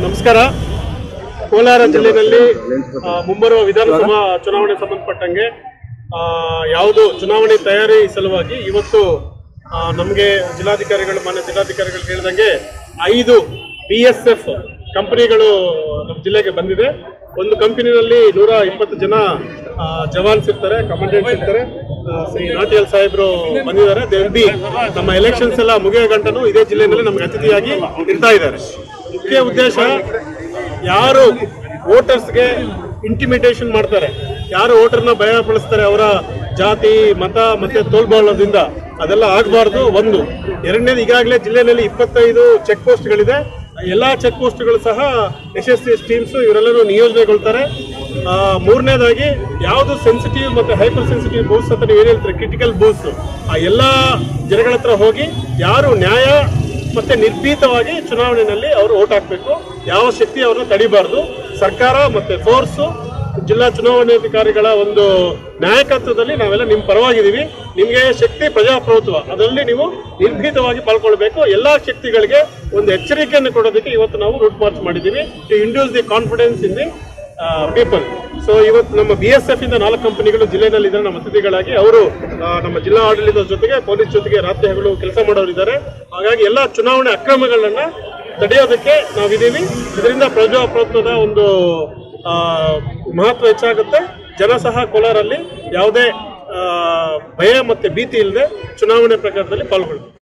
ನಮಸ್ಕಾರ ಕೋಲಾರ ಜಿಲ್ಲೆಯಲ್ಲಿ ಆ, ಮುಂಬರುವ ವಿಧಾನಸಭಾ ಚುನಾವಣೆ ಸಂಬಂಧಪಟ್ಟಂಗೆ ಆ, ಯಾವುದು ಚುನಾವಣೆ ತಯಾರಿ ಸಲುವಾಗಿ ಇವತ್ತು ನಮಗೆ ಜಿಲ್ಲಾಧಿಕಾರಿಗಳು ಮಾನ್ಯ ಜಿಲ್ಲಾಧಿಕಾರಿಗಳು ಹೇಳಿದಂಗೆ ಐದು ಬಿ ಎಸ್ ಎಫ್ ಕಂಪನಿಗಳು ನಮ್ಮ ಜಿಲ್ಲೆಗೆ ಬಂದಿದೆ ಒಂದು ಕಂಪನಿನಲ್ಲಿ ನೂರ ಇಪ್ಪತ್ತು ಜನ ಆ, ಜವಾನ್ಸ್ ಇರ್ತಾರೆ ಕಮಾಂಡೆಂಟ್ಸ್ ಇರ್ತಾರೆ ಆ, ಶ್ರೀ ನಾಟಿಯಲ್ ಸಾಹೇಬ್ರು ಬಂದಿದ್ದಾರೆ ದೇ ಬಿ ನಮ್ಮ ಎಲೆಕ್ಷನ್ಸ್ ಎಲ್ಲ ಮುಗಿಯೋ ಗಂಟನು ಇದೇ ಜಿಲ್ಲೆಯಲ್ಲಿ ನಮ್ಗೆ ಅತಿಥಿಯಾಗಿ ಇರ್ತಾ ಇದ್ದಾರೆ ಮುಖ್ಯ ಉದ್ದೇಶ ಯಾರು ವೋಟರ್ಸ್ಗೆ ಇಂಟಿಮಿಟೇಷನ್ ಮಾಡ್ತಾರೆ ಯಾರು ವೋಟರ್ನ ಭಯಪಡಿಸ್ತಾರೆ ಅವರ ಜಾತಿ ಮತ ಮತ್ತೆ ತೋಲ್ಬಾಳೋದ್ರಿಂದ ಅದೆಲ್ಲ ಆಗಬಾರ್ದು ಒಂದು ಎರಡನೇದು ಈಗಾಗಲೇ ಜಿಲ್ಲೆಯಲ್ಲಿ ಇಪ್ಪತ್ತೈದು ಚೆಕ್ ಪೋಸ್ಟ್ಗಳಿದೆ ಎಲ್ಲ ಚೆಕ್ ಪೋಸ್ಟ್ಗಳು ಸಹ ಎಸ್ ಎಸ್ ಎಸ್ ಟೀಮ್ಸ್ ಇವರೆಲ್ಲರೂ ನಿಯೋಜನೆಗೊಳ್ತಾರೆ ಆ, ಮೂರನೇದಾಗಿ ಯಾವುದು ಸೆನ್ಸಿಟಿವ್ ಮತ್ತೆ ಹೈಪರ್ ಸೆನ್ಸಿಟಿವ್ ಬೂಸ್ ಅಂತ ನೀವು ಏನು ಹೇಳ್ತೀರಿ ಕ್ರಿಟಿಕಲ್ ಬೂಸ್ ಆ ಎಲ್ಲ ಜನಗಳ ಹತ್ರ ಹೋಗಿ ಯಾರು ನ್ಯಾಯ ಮತ್ತೆ ನಿರ್ಭೀತವಾಗಿ ಚುನಾವಣೆಯಲ್ಲಿ ಅವರು ಓಟ್ ಹಾಕಬೇಕು ಯಾವ ಶಕ್ತಿ ಅವ್ರನ್ನ ತಡಿಬಾರ್ದು ಸರ್ಕಾರ ಮತ್ತೆ ಫೋರ್ಸು ಜಿಲ್ಲಾ ಚುನಾವಣಾಧಿಕಾರಿಗಳ ಒಂದು ನಾಯಕತ್ವದಲ್ಲಿ ನಾವೆಲ್ಲ ನಿಮ್ಮ ಪರವಾಗಿದ್ದೀವಿ ನಿಮಗೆ ಶಕ್ತಿ ಪ್ರಜಾಪ್ರಭುತ್ವ ಅದರಲ್ಲಿ ನೀವು ನಿರ್ಭೀತವಾಗಿ ಪಾಲ್ಗೊಳ್ಬೇಕು ಎಲ್ಲಾ ಶಕ್ತಿಗಳಿಗೆ ಒಂದು ಎಚ್ಚರಿಕೆಯನ್ನು ಕೊಡೋದಕ್ಕೆ ಇವತ್ತು ನಾವು ರೂಟ್ ಮಾರ್ಚ್ ಮಾಡಿದ್ದೀವಿ to induce the confidence in the people so ಇವತ್ತು ನಮ್ಮ ಬಿ ಎಸ್ ಎಫ್ ಇಂದ ನಾಲ್ಕು ಕಂಪನಿಗಳು ಜಿಲ್ಲೆಯಲ್ಲಿ ಇದ್ದಾರೆ ನಮ್ಮ ಅತಿಥಿಗಳಾಗಿ ಅವರು ಆ, ನಮ್ಮ ಜಿಲ್ಲಾ ಆಡಳಿತದ ಜೊತೆಗೆ ಪೊಲೀಸ್ ಜೊತೆಗೆ ರಾತ್ರಿ ಹಗಲು ಕೆಲಸ ಮಾಡೋರಿದ್ದಾರೆ ಹಾಗಾಗಿ ಎಲ್ಲ ಚುನಾವಣೆ ಅಕ್ರಮಗಳನ್ನ ತಡೆಯೋದಕ್ಕೆ ನಾವಿದ್ದೀವಿ ಇದರಿಂದ ಪ್ರಜಾಪ್ರಭುತ್ವದ ಒಂದು ಆ, ಮಹತ್ವ ಹೆಚ್ಚಾಗುತ್ತೆ ಜನ ಸಹ ಕೋಲಾರಲ್ಲಿ ಯಾವುದೇ ಆ, ಭಯ ಮತ್ತೆ ಭೀತಿ ಇಲ್ಲದೆ ಚುನಾವಣೆ ಪ್ರಕಾರದಲ್ಲಿ ಪಾಲ್ಗೊಳ್ಳುತ್ತೆ